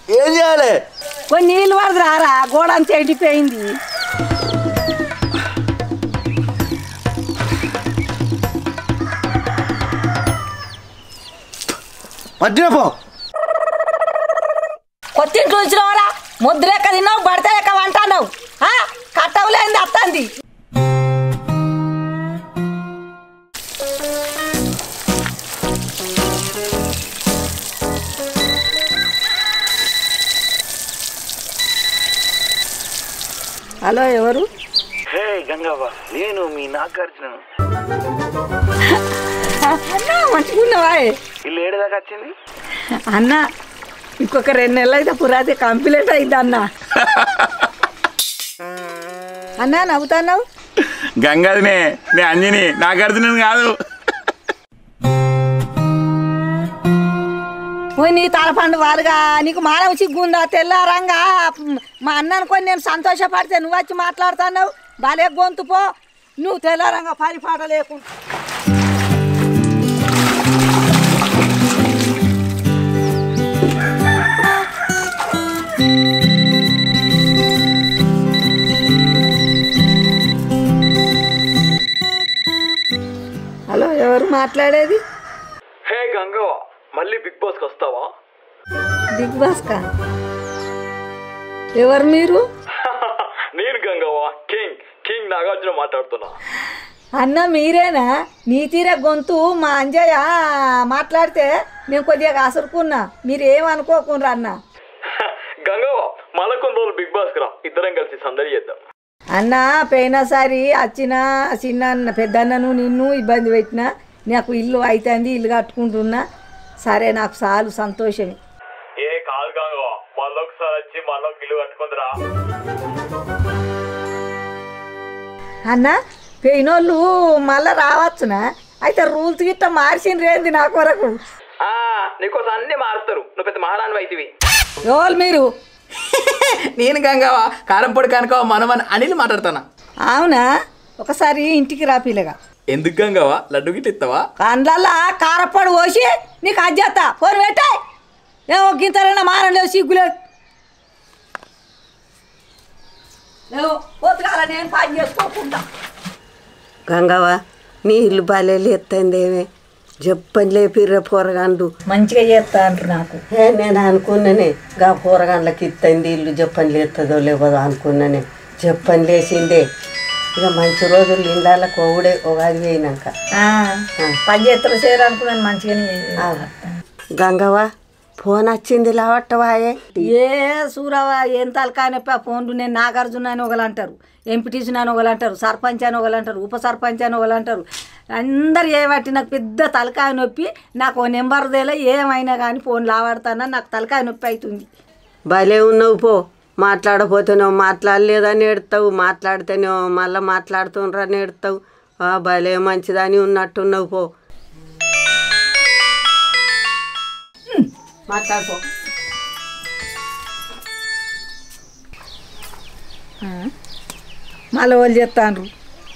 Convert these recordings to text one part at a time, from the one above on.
ఏం చేయాలి కొన్ని నీళ్ళు పడదు రారా గోడ అంతా ఎండిపోయింది మధ్యలో పో కొత్త ఇంట్లో వచ్చినవరా ముద్దు లెక్క తిన్నావు బడత లెక్క వంటావు కట్టవులేంది అత్తంది హలో ఎవరు హే గంగవ్వ నేను మీ నాగార్జున అన్నా మంచిగున్నావా ఇల్లు ఏడు దాకా వచ్చింది అన్న ఇంకొక రెండు నెలలు అయితే పురాతి కంప్లీట్ అయింది అన్న అన్నా నవ్వుతాన్నావు గంగాదినే నే అంజని నాగార్జునని కాదు పోయి నీ తలపండు వారుగా నీకు మానవ సిగ్గుందా తెల్లారంగా మా అన్న అనుకొని నేను సంతోషపడితే నువ్వు వచ్చి మాట్లాడుతున్నావు బాలే గొంతు పో నువ్వు తెల్లారంగా పరిపాట లేకుండా హలో ఎవరు మాట్లాడేది హే గంగవ్వ మళ్ళీ బిగ్ బాస్కి వస్తావా బిగ్ బాస్ కా ఎవరు మీరు నేను గంగవ్వ కింగ్ కింగ్ నాగార్జున మాట్లాడుతున్నా అన్న మీరేనా నీ తీరే గొంతు మా అంజయ్య మాట్లాడితే నేను కొద్దిగా అసురుకున్నా మీరు ఏమనుకోకుండా అన్న గంగవ్వ మళ్ళా కొన్ని రోజులు బిగ్ బాస్కి రా ఇద్దరం కలిసి సందడి చేద్దాం అన్న పోయినసారి వచ్చిన చిన్న అన్న పెద్ద అన్నను నిన్ను ఇబ్బంది పెట్టినా నాకు ఇల్లు అవుతుంది ఇల్లు కట్టుకుంటున్నా సరే నాకు చాలు సంతోషమే ఏ కాదు గంగవ్వ మళ్ళొకసారి వచ్చి మళ్ళీ ఇల్లు కట్టుకుందిరా అన్న పోయినోళ్ళు మళ్ళీ రావచ్చునా అయితే రూల్స్ గిట్ట మార్చిండ్రేంది నా కొరకు నీకోసం అన్ని మారుతారు నువ్వు పెద్ద మహారాణి అయితివి ఎవరు మీరు నేను గంగవా కారంపొడి కనుక మనమని అనిల్ మాట్లాడతానా అవునా ఒకసారి ఇంటికి రా పిల్లగా ఎందుకు గంగవా లడ్డు గిట్ల ఇస్తావా కండ్లల్లా కారప్పడు పోసి నీకు అజ్జేత ఫోన్ పెట్టాయి ఏమో గింతలైనా మానం లేవు సిగ్గులేదు లేవు పోతుగాల నేను పని చేసుకోకుండా గంగవ్వ నీ ఇల్లు బాలే లేస్తుందేమే చెప్పని లేపిర్రే పోరగాండ్లు మంచిగా చేస్తా అంటారు నాకు ఏ నేను అనుకున్నానే గా పోరగాండ్లకి ఇస్తుంది ఇల్లు చెప్పని లేస్తుందో లేవదో అనుకున్నానే చెప్పని లేచిందే ఇక మంచి రోజులు ఇళ్ళ కోవుడే ఉగాది పోయినాక ఆ, పని చేస్తారు చేయరు అనుకున్నాను మంచిగానే గంగవ్వ ఫోన్ వచ్చింది లావట్టవాయే ఏ సూరవా ఏం తలకాయ నొప్పి ఆ ఫోన్లు నేను నాగార్జున అని ఒకరు అంటారు ఎంపీటీసీ అని ఒకరు అంటారు సర్పంచ్ అని ఒకరు అంటారు ఉప సర్పంచ్ అని ఒకరు అంటారు అందరు ఏబట్టి నాకు పెద్ద తలకాయ నొప్పి నాకు ఓ నెంబర్ దేలే ఏమైనా కానీ ఫోన్ లావాడతానా నాకు తలకాయ నొప్పి అవుతుంది భలే ఉన్నావు పో మాట్లాడపోతేనేమో మాట్లాడలేదని ఎడతావు మాట్లాడితేనేమో మళ్ళీ మాట్లాడుతుండ్రని ఎడతావు ఆ, భలే మంచిదని ఉన్నట్టున్నావు పో మాట్లాడుకో మళ్ళీ వాళ్ళు చెప్తాండ్రు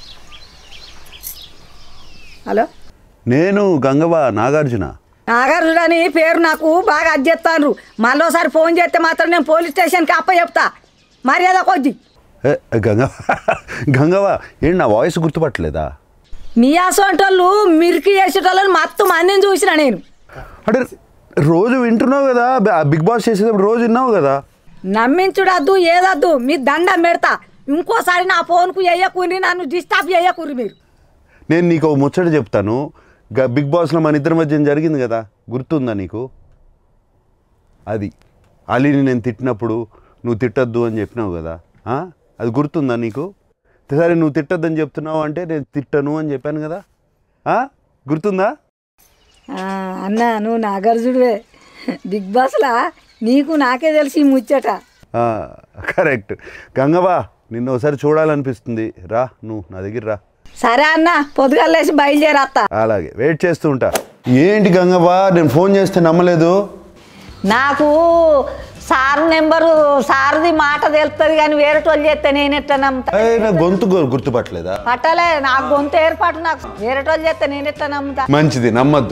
హలో నేను గంగవ్వ నాగార్జున నాగార్జున అని పేరు నాకు బాగా అజ్జెత్తాండ్రు మళ్ళీసారి ఫోన్ చేస్తే మాత్రం నేను పోలీస్ స్టేషన్కి అప్ప చెప్తా మర్యాద కొద్ది ఏ, గంగవ్వ గంగవ్వ ఏంటి నా వాయిస్ గుర్తుపట్టలేదా మీ అసొంటోళ్ళు మిరికి చేసేటోళ్ళని మత్తు మందిని చూసిన నేను అంటే రోజు వింటున్నావు కదా బ- బిగ్ బాస్ చేసేటప్పుడు రోజు విన్నావు కదా నమ్మించుడద్దు ఏదద్దు మీ దండం పెడతా ఇంకోసారి నా ఫోన్కు వేయకూరి నన్ను డిస్టర్బ్ చేయకూరి మీరు నేను నీకు ఒక ముచ్చట చెప్తాను గ- బిగ్ బాస్లో మన ఇద్దరి మధ్య జరిగింది కదా గుర్తుందా నీకు అది అలీని నేను తిట్టినప్పుడు నువ్వు తిట్టద్దు అని చెప్పినావు కదా ఆ? అది గుర్తుందా నీకు సరే నువ్వు తిట్టద్దని చెప్తున్నావు అంటే నేను తిట్టను అని చెప్పాను కదా ఆ? గుర్తుందా ఆ, అన్న నువ్వు నాగార్జుడివే బిగ్ బాస్లా నీకు నాకే తెలిసి ఈ ముచ్చట ఆ, కరెక్ట్ గంగవ్వ నిన్ను ఒకసారి చూడాలనిపిస్తుంది రా నువ్వు నా దగ్గర రా సరే అన్న పొద్దుగాలేసి బయలుదేరత్తా అలాగే వెయిట్ చేస్తూ ఉంటా ఏంటి గంగవ్వ నేను ఫోన్ చేస్తే నమ్మలేదు నాకు సారు నెంబరు సారుది మాట తెలుస్తుంది కానీ వేరే వాళ్ళు చేస్తే నేను ఎట్లా నమ్ముతా ఏయ్, నా గొంతు గు- గుర్తుపట్టలేదా పట్టలే నాకు గొంతు ఏర్పాటు నాకు వేరే వాళ్ళు చేస్తే నేను ఎట్లా నమ్ముతా మంచిది నమ్మద్దు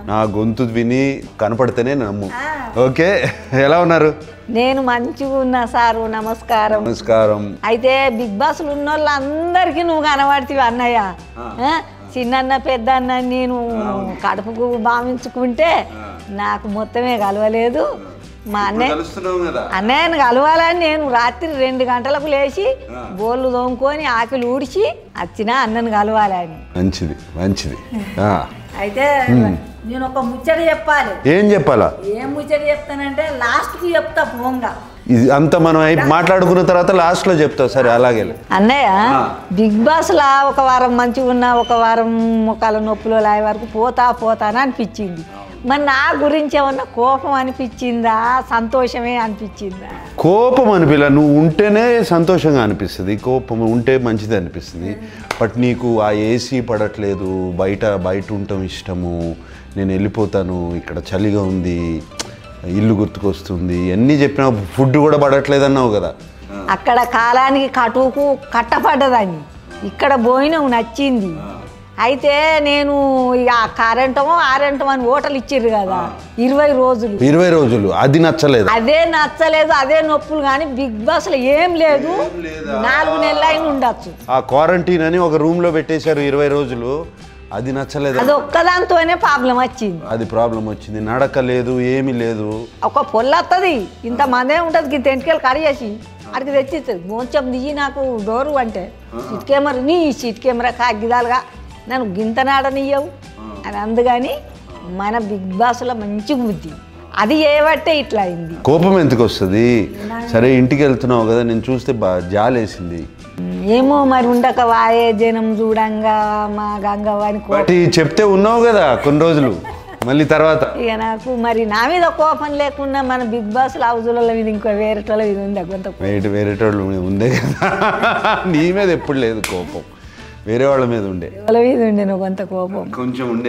నా గొంతు విని కనపడితేనే నమ్ము ఓకే ఎలా ఉన్నారు నేను మంచిగా ఉన్నా సారు నమస్కారం నమస్కారం అయితే బిగ్ బాస్లు ఉన్న వాళ్ళందరికీ నువ్వు కనబడితే అన్నయ్య ఆ? చిన్నన్న పెద్దన్న నేను కడుపుకు భావించుకుంటే నాకు మొత్తమే కలవలేదు మా అన్నయ్య కలుస్తున్నావు కదా అన్నయ్యను కలవాలని నేను రాత్రి రెండు గంటలకు లేచి బోళ్ళు తోముకొని ఆకులు ఊడిచి వచ్చిన అన్నను కలవాలని మంచిది మంచిది ఆ. అయితే నేను ఒక ముచ్చట చెప్పాలి ఏం చెప్పాలా ఏం ముచ్చట చెప్తానంటే లాస్ట్కి చెప్తా ఫోన్గా ఇది అంత మనం అయి- మాట్లాడుకున్న తర్వాత లాస్ట్లో చెప్తావు సరే అలాగే అన్నయ్య బిగ్ బాస్ లా ఒక వారం మంచిగా ఉన్నా ఒక వారం ముఖాల నొప్పులు లాగే వరకు పోతా పోతానా అనిపించింది మరి నా గురించి ఏమన్నా కోపం అనిపించిందా సంతోషమే అనిపించిందా కోపం అనిపిల్ల నువ్వు ఉంటేనే సంతోషంగా అనిపిస్తుంది కోపం ఉంటే మంచిది అనిపిస్తుంది బట్ నీకు ఆ ఏసీ పడట్లేదు బయట బయట ఉండటం ఇష్టము నేను వెళ్ళిపోతాను ఇక్కడ చలిగా ఉంది ఇల్లు గుర్తుకొస్తుంది అన్నీ చెప్పినా ఫుడ్ కూడా పడట్లేదు అన్నావు కదా అక్కడ కాలానికి కటువుకు కట్టపడ్డదాన్ని ఇక్కడ పోయినావు నచ్చింది అయితే నేను ఇక ఆ కరెంటమో ఆరెంటమో అని ఓటలు ఇచ్చిర్రు కదా ఇరవై రోజులు ఇరవై రోజులు అది నచ్చలేదు అదే నచ్చలేదు అదే నొప్పులు కానీ బిగ్ బాస్ లో ఏం లేదు నాలుగు నెలలు అయిన ఉండొచ్చు ఆ క్వారంటైన్ అని ఒక రూమ్లో పెట్టేశారు ఇరవై రోజులు అది నచ్చలేదు అది ఒక్కదాంతోనే ప్రాబ్లం వచ్చింది అది ప్రాబ్లం వచ్చింది నడక లేదు ఏమీ లేదు ఒక పొల్లు వస్తుంది ఇంత మందే ఉంటుంది ఇంత ఎంటికలు కడిగేసి అడిగి తెచ్చిస్తుంది కొంచెం దిగి నాకు డోరు అంటే సిట్ కెమెరా నీ సిట్ కెమెరా కాగిదాలుగా నన్ను గింత నాడనియ్యవు అని అందుకని మన బిగ్ బాస్లో మంచి బుద్ధి అది ఏబట్టే ఇట్లా అయింది కోపం ఎందుకు వస్తుంది సరే ఇంటికి వెళ్తున్నావు కదా నేను చూస్తే బా జాలేసింది ఏమో మరి ఉండక వాయే జనం చూడంగా మా గంగవాని కో బట్ ఈ చెప్తే ఉన్నావు కదా కొన్ని రోజులు మళ్ళీ తర్వాత ఇక నాకు మరి నా మీద కోపం లేకుండా మన బిగ్ బాస్ హౌజుల మీద ఇంకో వేరేటోళ్ళ మీద ఉంది కొంత వేరే వేరేటోళ్ళు ఉందే కదా నీ మీద ఎప్పుడు లేదు కోపం వేరే వాళ్ళ మీద ఉండే వాళ్ళ మీద ఉండే నువ్వు కొంత కోపం కొంచెం ఉండే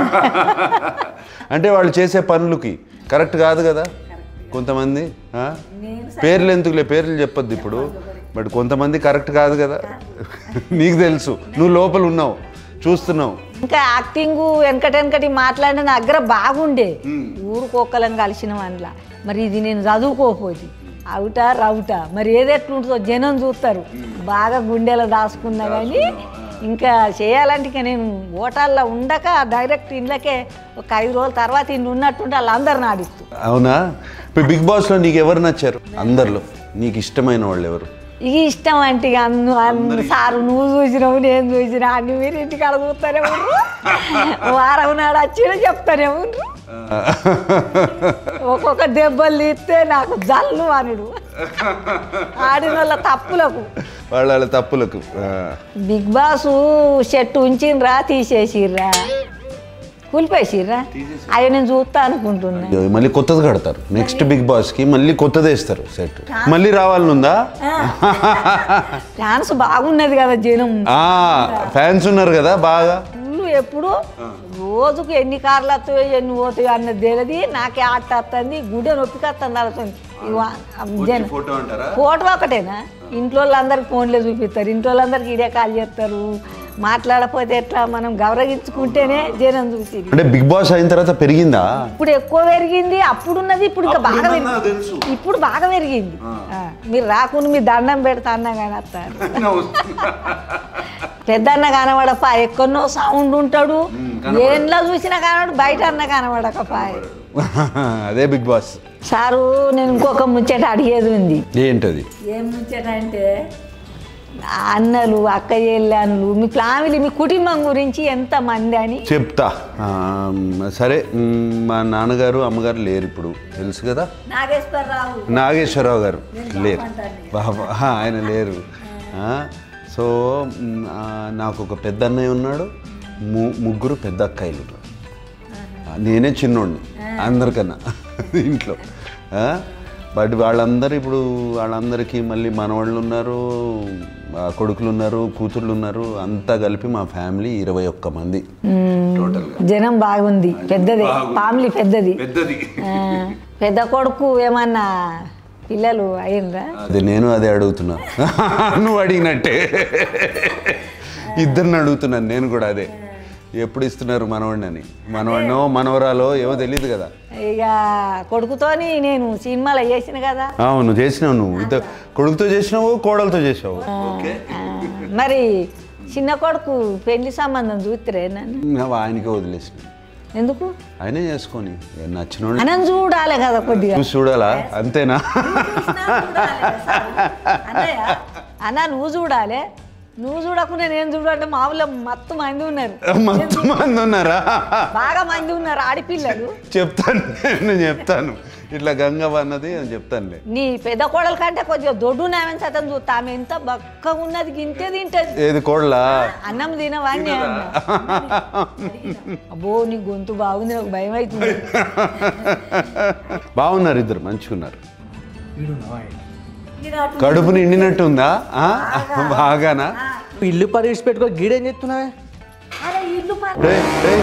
అంటే వాళ్ళు చేసే పనులకి కరెక్ట్ కాదు కదా కొంతమంది ఆ? పేర్లు ఎందుకులే పేర్లు చెప్పొద్దు ఇప్పుడు బట్ కొంతమంది కరెక్ట్ కాదు కదా నీకు తెలుసు నువ్వు లోపల ఉన్నావు చూస్తున్నావు ఇంకా యాక్టింగ్ వెనకటి వెనకటి మాట్లాడిన నా దగ్గర బాగుండే ఊరుకోకలం కలిసిన అందులో మరి ఇది నేను చదువుకోపోతే అవుటా రౌటా మరి ఏది ఎట్లుంటుందో జనం చూస్తారు బాగా గుండెలో దాచుకున్నా కానీ ఇంకా చేయాలంటే ఇక నేను ఓటాల్లో ఉండక డైరెక్ట్ ఇండ్లకే ఒక ఐదు రోజుల తర్వాత ఇన్ని ఉన్నట్టుంటే వాళ్ళందరిని ఆడిస్తూ అవునా ఇప్పుడు బిగ్ బాస్లో నీకు ఎవరు నచ్చారు అందరిలో నీకు ఇష్టమైన వాళ్ళు ఎవరు ఇక ఇష్టం అంటే ఇక అన్ను అన్ను సారు నువ్వు చూసినావు నేను చూసినా అన్ని మీరు ఇంటికి అడ చూస్తానే ఉండ్రు వారం నాడు వచ్చి చెప్తానే ఉండ్రు ఒక్కొక్క దెబ్బలు తీస్తే నాకు జల్లు అనుడు ఆడిన వాళ్ళ తప్పులకు వాళ్ళ వాళ్ళ తప్పులకు ఆ. బిగ్ బాస్ షర్ట్ ఉంచిండ్రా తీసేసిర్రా కూలిపేసిర్రా అవి నేను చూస్తా అనుకుంటున్నా మళ్ళీ కొత్తది కడతారు నెక్స్ట్ బిగ్ బాస్కి మళ్ళీ కొత్తది వేస్తారు సెట్ మళ్ళీ రావాలనుందా ఛాన్స్ బాగున్నది కదా జనం ఫ్యాన్స్ ఉన్నారు కదా బాగా ఫుల్ ఎప్పుడు రోజుకు ఎన్ని కార్లు వస్తాయో ఎన్ని పోతాయో అన్నది తెలియదు నాకే ఆట వస్తుంది గుడి నొప్పికి వస్తుంది అడుగుతుంది జనం ఫోటో అంటారా ఫోటో ఒకటేనా ఇంట్లో వాళ్ళందరికి ఫోన్లే చూపిస్తారు ఇంట్లో వాళ్ళందరికి ఇదే కాల్ చేస్తారు మాట్లాడకపోతే ఎట్లా మనం గౌరవించుకుంటేనే జనం చూసి అంటే బిగ్ బాస్ అయిన తర్వాత పెరిగిందా ఇప్పుడు ఎక్కువ పెరిగింది అప్పుడున్నది ఇప్పుడు ఇంకా బాగా పెరిగింది ఇప్పుడు బాగా పెరిగింది ఆ, మీరు రాకుండా మీ దండం పెడతా అన్నా కానీ వస్తారు పెద్దన్న కనబడపా ఎక్కడనో సౌండ్ ఉంటాడు ఏంట్లో చూసినా కనబడు బయట అన్న కనబడకపాయ్ అదే బిగ్ బాస్ సారు నేను ఇంకొక ముచ్చట అడిగేది ఉంది ఏంటది ఏం ముచ్చట అంటే అన్నలు అక్క చెల్లెళ్ళు మీ ఫ్యామిలీ మీ కుటుంబం గురించి ఎంత మంది అని చెప్తా ఆ, సరే మ్, మా నాన్నగారు అమ్మగారు లేరు ఇప్పుడు తెలుసు కదా నాగేశ్వరరావు నాగేశ్వరరావు గారు లేరు బాబా ఆ, ఆయన లేరు ఆ, సో మ్, ఆ, నాకు ఒక పెద్ద అన్నయ్య ఉన్నాడు ము- ముగ్గురు పెద్ద అక్కాయిలు ఉన్నారు ఆ, నేనే చిన్నోడిని అందరికన్నా ఇంట్లో ఆ, బట్ వాళ్ళందరూ ఇప్పుడు వాళ్ళందరికీ మళ్ళీ మనవాళ్ళు ఉన్నారు ఆ, కొడుకులు ఉన్నారు కూతుర్లు ఉన్నారు అంతా కలిపి మా ఫ్యామిలీ ఇరవై ఒక్క మంది టోటల్గా జనం బాగుంది పెద్దది ఫ్యామిలీ పెద్దది పెద్దది ఆ, పెద్ద కొడుకు ఏమన్నా పిల్లలు అయిందా అదే నేను అదే అడుగుతున్నా నువ్వు అడిగినట్టే ఇద్దరిని అడుగుతున్నాను నేను కూడా అదే ఎప్పుడు ఇస్తున్నారు మనవాడిని అని మనవాడినో మనవరాలో ఏమో తెలియదు కదా ఇక కొడుకుతోని నేను సినిమాలో చేసిన కదా అవును చేసినావు నువ్వు ఇద్దరు కొడుకుతో చేసినావు కోడలతో చేసావు ఓకే ఆ, మరి చిన్న కొడుకు పెళ్లి సంబంధం చూస్తురే నన్ను ఇంకా ఆయనకే వదిలేసిన ఎందుకు ఆయనే చేసుకొని ఏ నచ్చినోడు మనం చూడాలి కదా కొద్దిగా చూసి చూడాలా అంతేనా అన్న నువ్వు చూడాలి నువ్వు చూడకుండా నేను చూడాలంటే మామూలు మత్తు మంది ఉన్నారు మొత్తం మంది ఉన్నారా బాగా మంది ఉన్నారు ఆడపిల్లలు చెప్తాను నేను చెప్తాను ఇట్లా గంగవ్వ అన్నది నేను చెప్తానులే నీ పెద్ద కోడల కంటే కొద్దిగా దొడ్డు నామని సతం చూస్తా ఆమె ఎంత బక్కగా ఉన్నది గింతే తింటది ఏది కోడలా అన్నం తినవని అన్న అబ్బో నీ గొంతు బాగుంది నాకు భయం అవుతుంది బాగున్నారు ఇద్దరు మంచిగా ఉన్నారు కడుపు నిండినట్టుందా ఆ? బాగానా ఇల్లు పరిసి పెట్టుకో గీడేం చెప్తున్నావే రే, రే.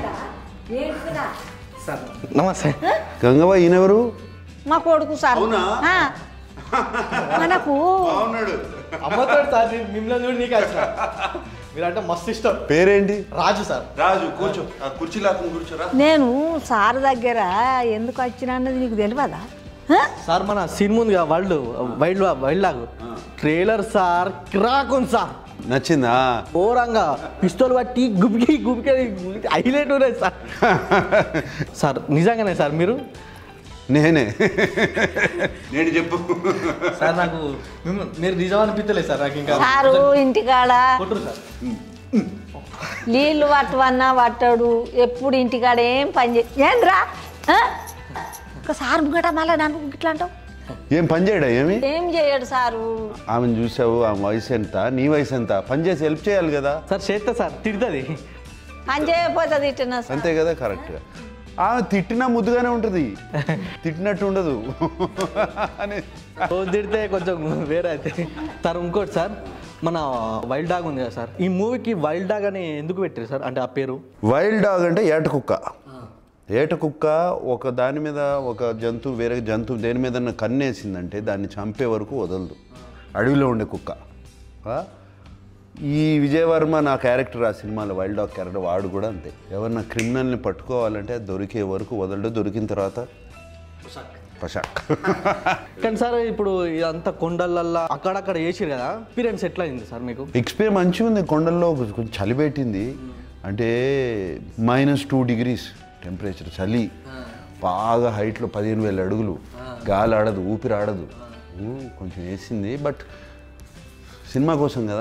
నమస్తే గంగవ్వ ఈయనెవరు మా కొడుకు సార్ ఆ. మనకు అమ్మతో సార్ నేను మిమ్మల్ని చూడు నీకు వచ్చిన మీరంటే మస్తు ఇష్టం పేరేంటి రాజు సార్ రాజు కూర్చో కుర్చీ లాక్కుని కూర్చోరా నేను సార్ దగ్గర ఎందుకు వచ్చినా అన్నది నీకు తెలియదా ఆ? సార్ మన సినిమా ఉంది కదా వరల్డ్ వైల్డ్ వైల్డ్ లాగు ట్రైలర్ సార్ కిరాకుంది సార్ నచ్చిందా ఓరంగా పిస్తోల్ పట్టి గుబికి గుబికి హైలైట్ ఉన్నాయి సార్ సార్ నిజంగానే సార్ మీరు నేనే నేను చెప్పు సార్ నాకు మిమ్మల్ని మీరు నిజం అనిపించలేదు సార్ నాకు ఇంకా సారు ఇంటికాడ కొట్టురు సార్ నీళ్ళు పట్టవన్నా పట్టడు ఎప్పుడు ఇంటికాడ ఏం పని చే ఏంద్రా ఆ? ఒక సారు ముంగట మళ్ళీ నన్ను ఇట్లా అంటావు ఏం పని చేయడా ఏమి ఏం చేయడు సారు ఆమెను చూసావు ఆమె వయసు ఎంత నీ వయసు ఎంత పని చేసి హెల్ప్ చేయాలి కదా సార్ చేస్తా సార్ తిడుతుంది పని చేయకపోతే తిట్టినా సార్ అంతే కదా కరెక్ట్గా ఆమె తిట్టినా ముద్దుగానే ఉంటుంది తిట్టినట్టు ఉండదు అని రోజు తిడితే కొంచెం వేరే అయితే సార్ ఇంకోటి సార్ మన వైల్డ్ డాగ్ ఉంది కదా సార్ ఈ మూవీకి వైల్డ్ డాగ్ అని ఎందుకు పెట్టారు సార్ అంటే ఆ పేరు వైల్డ్ డాగ్ అంటే ఏట కుక్క ఏట కుక్క ఒక దాని మీద ఒక జంతువు వేరే జంతువు దేని మీద కన్నేసిందంటే దాన్ని చంపే వరకు వదలదు అడవిలో ఉండే కుక్క ఆ? ఈ విజయవర్మ నా క్యారెక్టర్ ఆ సినిమాలో వైల్డ్ డాగ్ క్యారెక్టర్ వాడు కూడా అంతే ఎవరన్నా క్రిమినల్ని పట్టుకోవాలంటే అది దొరికే వరకు వదలడు దొరికిన తర్వాత పషాక్ కానీ సార్ ఇప్పుడు ఇదంతా కొండలల్లా అక్కడక్కడ వేసిరు కదా ఎక్స్పీరియన్స్ ఎట్లా అయింది సార్ మీకు ఎక్స్పీరియన్స్ మంచిగా ఉంది కొండల్లో కొంచెం చలి పెట్టింది అంటే మైనస్ టూ డిగ్రీస్ టెంపరేచర్ చలి బాగా హైట్లో పదిహేను వేల అడుగులు గాలి ఆడదు ఊపిరి ఆడదు ఉమ్, కొంచెం వేసింది బట్ సినిమా కోసం కదా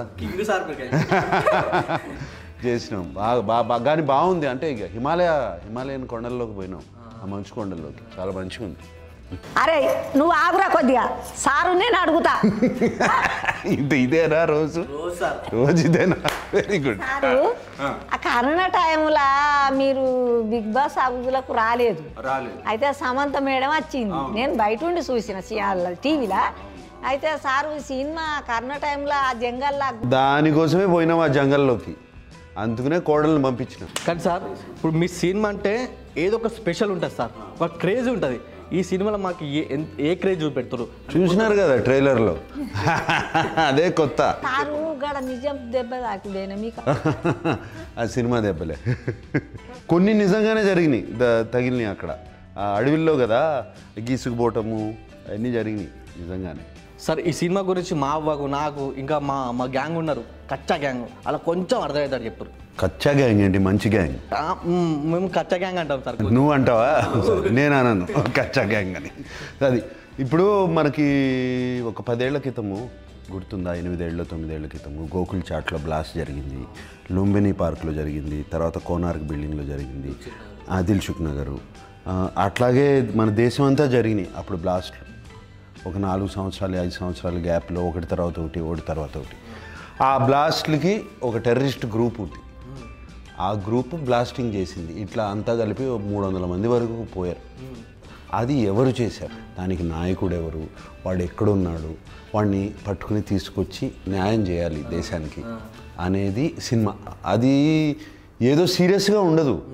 చేసినాం బాగా బాగా బాగా కానీ బాగుంది అంటే ఇక హిమాలయ హిమాలయన్ కొండల్లోకి పోయినాం ఆ మంచు కొండల్లోకి చాలా మంచిగా ఉంది అరే నువ్వు ఆగురా కొద్దిగా సారు నేను అడుగుతా ఇది ఇదేనా రోజు రోజు ఇదేనా వెరీ గుడ్ సారు ఆ కరోనా టైంలో మీరు బిగ్ బాస్ హౌస్లకు రాలేదు రాలేదు అయితే సమంత మేడం వచ్చింది నేను బయట ఉండి చూసిన టీవీలో అయితే సారు ఈ సినిమా కరోనా టైంలో ఆ జంగల్లా దానికోసమే పోయినాం ఆ జంగల్లోకి అందుకనే కోడల్ని పంపించినాం కానీ సార్ ఇప్పుడు మీ సినిమా అంటే ఏదో ఒక స్పెషల్ ఉంటుంది సార్ ఒక క్రేజ్ ఉంటుంది ఈ సినిమాలో మాకు ఏ ఎన్- ఏ క్రేజ్ చూపెడతారు చూసినారు కదా ట్రైలర్లో అదే కొత్త సారు గడ నిజం దెబ్బ తాకుడేనా మీకు ఆ సినిమా దెబ్బలే కొన్ని నిజంగానే జరిగినాయి ద- తగిలినాయి అక్కడ ఆ అడవిల్లో కదా గీసుకుపోవటము అవన్నీ జరిగినాయి నిజంగానే సార్ ఈ సినిమా గురించి మా అవ్వకు నాకు ఇంకా మా మా గ్యాంగ్ ఉన్నారు కచ్చా గ్యాంగ్ అలా కొంచెం అర్థమవుతాడు చెప్తారు కచ్చా గ్యాంగ్ ఏంటి మంచి గ్యాంగ్ ఆ, మ్, మేము కచ్చా గ్యాంగ్ అంటాం సార్ నువ్వు అంటావా నేను అనను కచ్చా గ్యాంగ్ అని అది ఇప్పుడు మనకి ఒక పదేళ్ల క్రితము గుర్తుందా ఎనిమిదేళ్ళ తొమ్మిదేళ్ల క్రితము గోకుల్ చాట్లో బ్లాస్ట్ జరిగింది లుంబిని పార్క్లో జరిగింది తర్వాత కోనార్క్ బిల్డింగ్లో జరిగింది ఆ, దిల్సుఖ్ నగరు ఆ, అట్లాగే మన దేశం అంతా జరిగినాయి అప్పుడు బ్లాస్ట్లు ఒక నాలుగు సంవత్సరాలు ఐదు సంవత్సరాల గ్యాప్లో ఒకటి తర్వాత ఒకటి ఒకటి తర్వాత ఒకటి ఆ బ్లాస్ట్లకి ఒక టెర్రరిస్ట్ గ్రూప్ ఉంది ఆ గ్రూప్ బ్లాస్టింగ్ చేసింది ఇట్లా అంతా కలిపి ఓ మూడు వందల మంది వరకు పోయారు అది ఎవరు చేశారు దానికి నాయకుడు ఎవరు వాడు ఎక్కడున్నాడు వాడిని పట్టుకుని తీసుకొచ్చి న్యాయం చేయాలి దేశానికి అనేది సినిమా అది ఏదో సీరియస్గా ఉండదు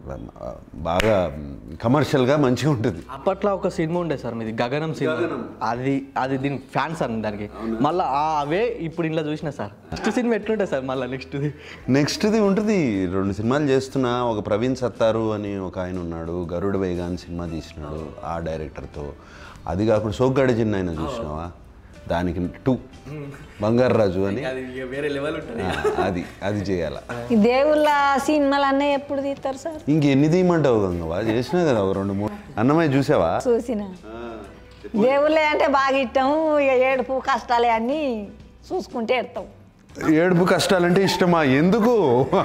బాగా కమర్షియల్గా మంచిగా ఉంటుంది అప్పట్లో ఒక సినిమా ఉండే సార్ మీది గగనం సినిమా అది అది దీని ఫ్యాన్ సార్ దానికి మళ్ళీ అవే ఇప్పుడు ఇంట్లో చూసిన సార్ నెక్స్ట్ సినిమా ఎట్లుంటుంది సార్ మళ్ళీ నెక్స్ట్ది నెక్స్ట్ది ఉంటుంది రెండు సినిమాలు చేస్తున్నా ఒక ప్రవీణ్ సత్తారు అని ఒక ఆయన ఉన్నాడు గరుడ వేగా అని సినిమా తీసినాడు ఆ డైరెక్టర్తో అది కాకుండా సోగ్గాడి చిన్న ఆయన చూసినావా దానికి టూ బంగారు రాజు అని వేరే లెవెల్ ఉంటుంది ఆ, అది అది చేయాల ఈ దేవుళ్ళ సినిమాలు అన్నీ ఎప్పుడు తీస్తారు సార్ ఇంకెన్ని తీయమంటావు గంగవా చేసినా కదా ఒక రెండు మూడు అన్నమయ్య చూసావా చూసిన దేవుళ్ళే అంటే బాగా ఇష్టం ఇక ఏడుపు కష్టాలే అన్నీ చూసుకుంటే ఎడతాం ఏడుపు కష్టాలంటే ఇష్టమా ఎందుకు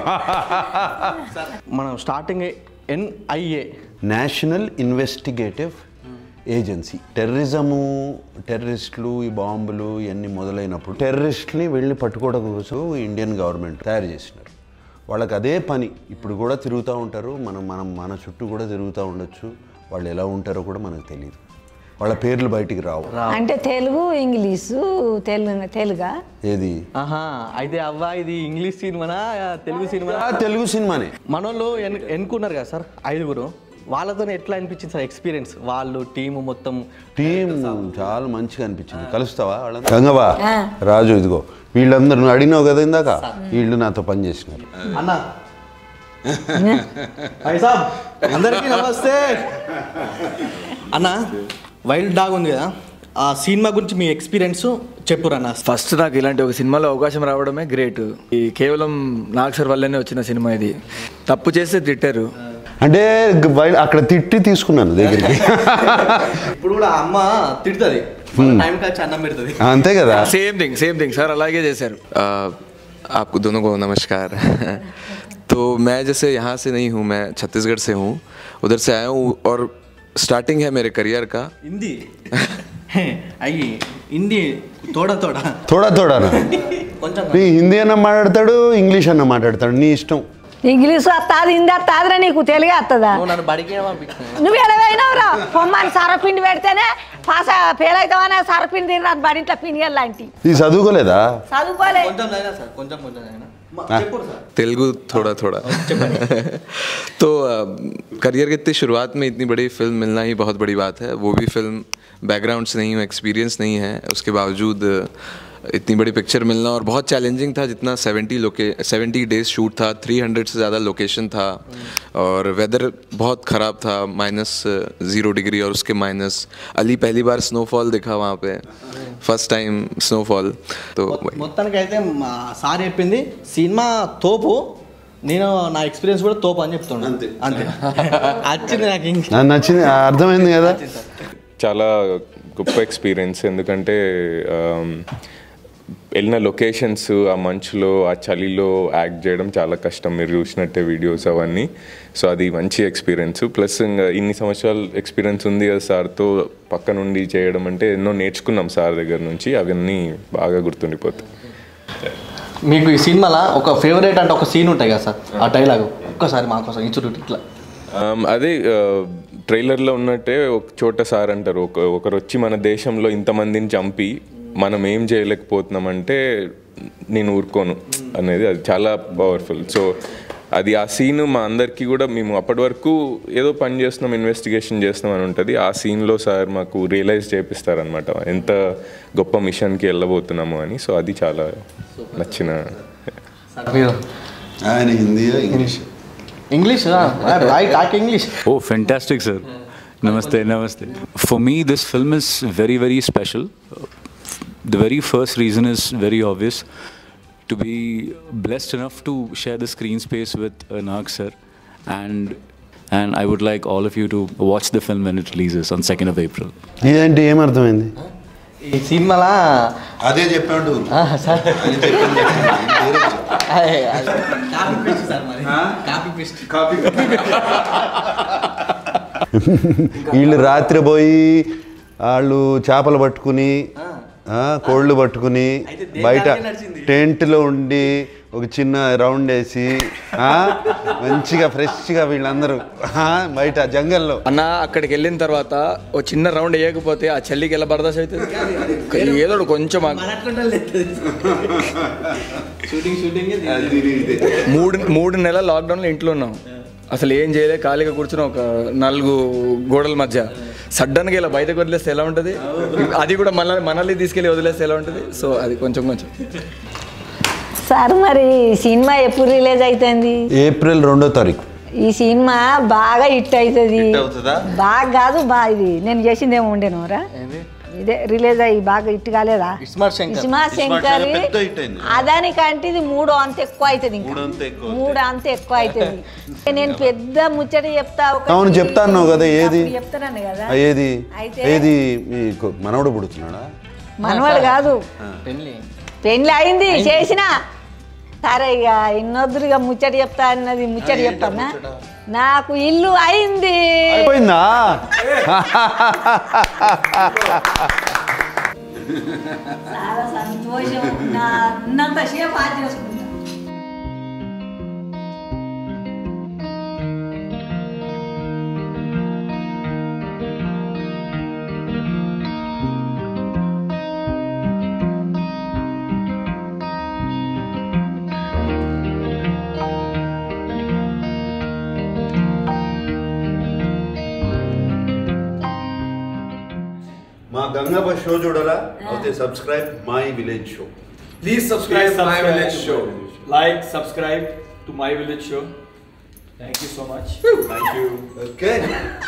మనం starting NIA national investigative agency terrorism టెర్రరిస్టులు ఈ బాంబులు ఇవన్నీ మొదలైనప్పుడు టెర్రరిస్ట్ని వెళ్ళి పట్టుకోవడం కోసం ఇండియన్ గవర్నమెంట్ తయారు చేసినారు వాళ్ళకి అదే పని ఇప్పుడు కూడా తిరుగుతూ ఉంటారు మనం మనం మన చుట్టూ కూడా తిరుగుతూ ఉండొచ్చు వాళ్ళు ఎలా ఉంటారో కూడా మనకు తెలియదు వాళ్ళ పేర్లు బయటికి రావు అంటే తెలుగు ఇంగ్లీషు తెలుగు తెలుగా ఏది ఆహా అయితే అవ్వ ఇది ఇంగ్లీష్ సినిమానా తెలుగు సినిమా ఆ, తెలుగు సినిమానే మనోళ్ళు ఎన్ ఎన్నుకున్నారు కదా సార్ ఐదుగురు వాళ్ళతో ఎట్లా అనిపించింది సార్ ఎక్స్పీరియన్స్ వాళ్ళు టీము మొత్తం టీం చాలా మంచిగా అనిపించింది కలుస్తావా వాళ్ళని గంగవా రాజు ఇదిగో వీళ్ళందరూ నువ్వు అడిగినావు కదా ఇందాక వీళ్ళు నాతో పని చేసినారు అన్న హాయ్ సాబ్ అందరికీ నమస్తే అన్న వైల్డ్ డాగ్ ఉంది కదా ఆ సినిమా గురించి మీ ఎక్స్పీరియన్స్ చెప్పురన్న ఫస్ట్ నాకు ఇలాంటి ఒక సినిమాలో అవకాశం రావడమే గ్రేట్ ఈ కేవలం నాగ్ సార్ వల్లనే వచ్చిన సినిమా ఇది తప్పు చేస్తే తిట్టారు అంటే గ- బయ- అక్కడ తిట్టి తీసుకున్నాను దగ్గరికి ఇప్పుడు కూడా అమ్మ తిడుతుంది టైం వచ్చి అన్నం పెడుతుంది అంతే కదా same thing same thing sir అలాగే చేశారు अ, आपको दोनों को नमस्कार तो मैं जैसे यहाँ से नहीं हूँ मैं छत्तीसगढ़ से हूँ उधर से आया हूँ और स्टार्टिंग है मेरे करियर का హిందీ అయ్యి హిందీ తోడ తోడ తోడా తోడానా కొంచెం నీ హిందీ అన్న మాట్లాడతాడు ఇంగ్లీష్ అన్న మాట్లాడతాడు నీ ఇష్టం ఇంగ్లీషు వస్తుంది హిందీ వస్తుందిరా నీకు తెలుగు వస్తుందా నువ్వు నన్ను బడికి పంపించిన నువ్వు ఎడవైనావురా పొమ్మని సరపిండి పెడితేనే పాస్ ఫెయిల్ అవుతావనే సరపిండి తిన్నా బడింట్లో పిండి లాంటి ఈ చదువుకోలేదా చదువుకోలే కొంచెం అయినా సార్ కొంచెం కొంచెం అయినా చెప్పు సార్ तेलुगु थोड़ा थोड़ा तो अ, करियर की इतनी शुरुआत में इतनी बड़ी फिल्म मिलना ही बहुत बड़ी बात है वो भी फिल्म बैकग्राउंड से नहीं हूँ एक्सपीरियंस नहीं है उसके बावजूद अ, इतनी बड़ी पिक्चर मिलना और बहुत चैलेंजिंग था जितना 70 लोके 70 डेज शूट था 300 से ज़्यादा लोकेशन था और वेदर बहुत ख़राब था माइनस ज़ीरो डिग्री और उसके माइनस अली पहली बार स्नोफॉल देखा वहाँ पे फर्स्ट टाइम स्नोफॉल तो वही మొత్తానికి అయితే మా సార్ చెప్పింది సినిమా తోపు నేను నా ఎక్స్పీరియన్స్ కూడా తోపు అని చెప్తున్నాను అంతే అంతే వచ్చింది నాకు ఇంక నాకు నచ్చింది అర్థమైంది కదా చాలా గొప్ప ఎక్స్పీరియన్స్ ఎందుకంటే ఆమ్, వెళ్ళిన లొకేషన్స్ ఆ మంచులో ఆ చలిలో యాక్ట్ చేయడం చాలా కష్టం మీరు చూసినట్టే వీడియోస్ అవన్నీ సో అది మంచి ఎక్స్పీరియన్స్ ప్లస్ ఇంకా ఇన్ని సంవత్సరాలు ఎక్స్పీరియన్స్ ఉంది కదా సార్తో పక్క నుండి చేయడం అంటే ఎన్నో నేర్చుకున్నాం సార్ దగ్గర నుంచి అవన్నీ బాగా గుర్తుండిపోతాయి మీకు ఈ సినిమాలో ఒక ఫేవరెట్ అంటే ఒక సీన్ ఉంటాయి కదా సార్ ఆ డైలాగ్ ఒక్కసారి మాకోసం ఇచ్చుడు ఇట్లా ఆమ్, అదే ట్రైలర్లో ఉన్నట్టే ఒక చోట సార్ అంటారు ఒక ఒకరు వచ్చి మన దేశంలో ఇంతమందిని చంపి మనం ఏం చేయలేకపోతున్నామంటే నేను ఊరుకోను అనేది అది చాలా పవర్ఫుల్ సో అది ఆ సీన్ మా అందరికీ కూడా మేము అప్పటి వరకు ఏదో పని చేస్తున్నాం ఇన్వెస్టిగేషన్ చేస్తున్నాం అని ఉంటుంది ఆ సీన్లో సార్ మాకు రియలైజ్ చేపిస్తారనమాట ఎంత గొప్ప మిషన్కి వెళ్ళబోతున్నాము అని సో అది చాలా నచ్చిన మీరు ఆయన Hindi English English I talk English Oh, fantastic, sir. Namaste, namaste. For me, this film is very, very special. The very first reason is very obvious to be blessed enough to share the screen space with uh, Nag sir, and and I would like all of you to watch the film when it releases on 2nd of April. ఇదేంటి ఏమర్థమైంది ఈ సినిమాలా అదే చెప్పాడు sir copy paste sir మరి copy paste వీళ్ళు రాత్రి పోయి వాళ్ళు చేపలు పట్టుకుని ఆ, కోళ్ళు పట్టుకుని బయట టెంట్లో ఉండి ఒక చిన్న రౌండ్ వేసి ఆ, మంచిగా ఫ్రెష్గా వీళ్ళందరూ ఆ, బయట జంగల్లో అన్న అక్కడికి వెళ్ళిన తర్వాత ఓ చిన్న రౌండ్ వేయకపోతే ఆ చల్లికి ఎలా బరదాస్ అవుతుంది ఏదో ఒకటి కొంచెం ఆగు. షూటింగ్ షూటింగ్ మూడు మూడు నెలల లాక్డౌన్లో ఇంట్లో ఉన్నాం అసలు ఏం చేయలే ఖాళీగా కూర్చుని ఒక నాలుగు గోడల మధ్య సడన్గా ఇలా బయటకు వదిలేస్తే ఎలా ఉంటుంది అది కూడా మనల్ని మనల్ని తీసుకెళ్ళి వదిలేస్తే ఎలా ఉంటుంది సో అది కొంచెం కొంచెం సార్ మరి సినిమా ఎప్పుడు రిలీజ్ అవుతుంది ఏప్రిల్ రెండో తారీఖు ఈ సినిమా బాగా హిట్ అవుతుంది Hit అవుతుందా? బాగా కాదు బా ఇది నేను చేసింది ఏమో ఉండేనోరా ఇదే రిలీజ్ అయ్యి బాగా హిట్ కాలేదా ఇస్మార్ట్ శంకర్. ఇస్మా ఇస్మార్ట్ శంకర్ శంకర్ పెద్ద hit అయింది. అదానికంటే ఇది మూడో అంత ఎక్కువ అవుతుంది ఇంకా. మూడో అంత ఎక్కువ మూడు అంత ఎక్కువ అవుతుంది నేను పెద్ద ముచ్చట చెప్తా ఒకటి. అవును చెప్తా అన్నావు కదా ఏది అప్పుడు చెప్తానని కదా ఆ, ఏది అయితే- ఏది మీకు మనవడు పుడుతున్నాడా మనవాడు కాదు పెళ్ళి పెళ్ళి అయింది చేసిన సరే ఇక ఇన్నొద్దురు ఇక ముచ్చట చెప్తా అన్నది ముచ్చట చెప్తానా నాకు ఇల్లు అయింది అయిపోయిందా చాలా సంతోషం నా ఉన్నంత సేపు ఆది చేసుకుంటా మా గంగవ్వ షో చూడాలా అయితే subscribe my village show please subscribe my village show like subscribe to my village show thank you so much thank you okay